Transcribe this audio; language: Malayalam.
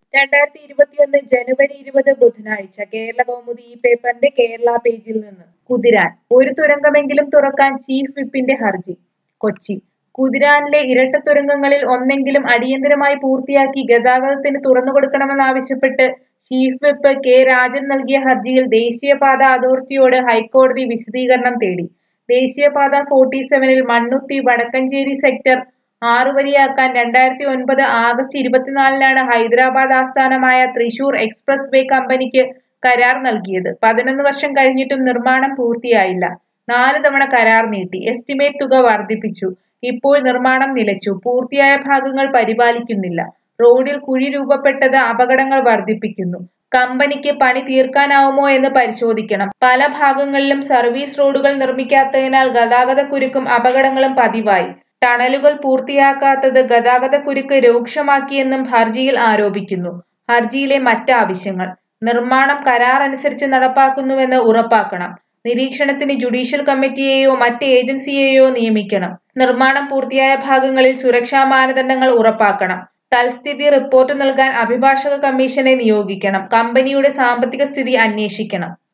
രണ്ടായിരത്തി ഇരുപത്തിയൊന്ന് ജനുവരി ഇരുപത് ബുധനാഴ്ച കേരള കൗമുദി ഈ പേപ്പറിന്റെ കേരള പേജിൽ നിന്ന് കുതിരാൻ ഒരു തുരങ്കമെങ്കിലും തുറക്കാൻ ചീഫ് വിപ്പിന്റെ ഹർജി കൊച്ചി കുതിരാനിലെ ഇരട്ട തുരങ്കങ്ങളിൽ ഒന്നെങ്കിലും അടിയന്തരമായി പൂർത്തിയാക്കി ഗതാഗതത്തിന് തുറന്നുകൊടുക്കണമെന്നാവശ്യപ്പെട്ട് ചീഫ് വിപ്പ് കെ രാജൻ നൽകിയ ഹർജിയിൽ ദേശീയപാത അതോറിറ്റിയോട് ഹൈക്കോടതി വിശദീകരണം തേടി ദേശീയപാത ഫോർട്ടി സെവനിൽ മണ്ണുത്തി വടക്കഞ്ചേരി സെക്ടർ ആറുവരിയാക്കാൻ രണ്ടായിരത്തി ഒൻപത് ആഗസ്റ്റ് ഇരുപത്തിനാലിനാണ് ഹൈദരാബാദ് ആസ്ഥാനമായ തൃശൂർ എക്സ്പ്രസ് വേ കമ്പനിക്ക് കരാർ നൽകിയത് പതിനൊന്ന് വർഷം കഴിഞ്ഞിട്ടും നിർമ്മാണം പൂർത്തിയായില്ല നാല് തവണ കരാർ നീട്ടി എസ്റ്റിമേറ്റ് തുക വർദ്ധിപ്പിച്ചു ഇപ്പോൾ നിർമ്മാണം നിലച്ചു പൂർത്തിയായ ഭാഗങ്ങൾ പരിപാലിക്കുന്നില്ല റോഡിൽ കുഴി രൂപപ്പെട്ടത് അപകടങ്ങൾ വർദ്ധിപ്പിക്കുന്നു കമ്പനിക്ക് പണി തീർക്കാനാവുമോ എന്ന് പരിശോധിക്കണം പല ഭാഗങ്ങളിലും സർവീസ് റോഡുകൾ നിർമ്മിക്കാത്തതിനാൽ ഗതാഗതക്കുരുക്കും അപകടങ്ങളും പതിവായി ടണലുകൾ പൂർത്തിയാക്കാത്തത് ഗതാഗതക്കുരുക്ക് രൂക്ഷമാക്കിയെന്നും ഹർജിയിൽ ആരോപിക്കുന്നു ഹർജിയിലെ മറ്റ് ആവശ്യങ്ങൾ നിർമ്മാണം കരാർ അനുസരിച്ച് നടപ്പാക്കുന്നുവെന്ന് ഉറപ്പാക്കണം നിരീക്ഷണത്തിന് ജുഡീഷ്യൽ കമ്മിറ്റിയെയോ മറ്റ് ഏജൻസിയെയോ നിയമിക്കണം നിർമ്മാണം പൂർത്തിയായ ഭാഗങ്ങളിൽ സുരക്ഷാ മാനദണ്ഡങ്ങൾ ഉറപ്പാക്കണം തൽസ്ഥിതി റിപ്പോർട്ട് നൽകാൻ അഭിഭാഷക കമ്മീഷനെ നിയോഗിക്കണം കമ്പനിയുടെ സാമ്പത്തിക സ്ഥിതി അന്വേഷിക്കണം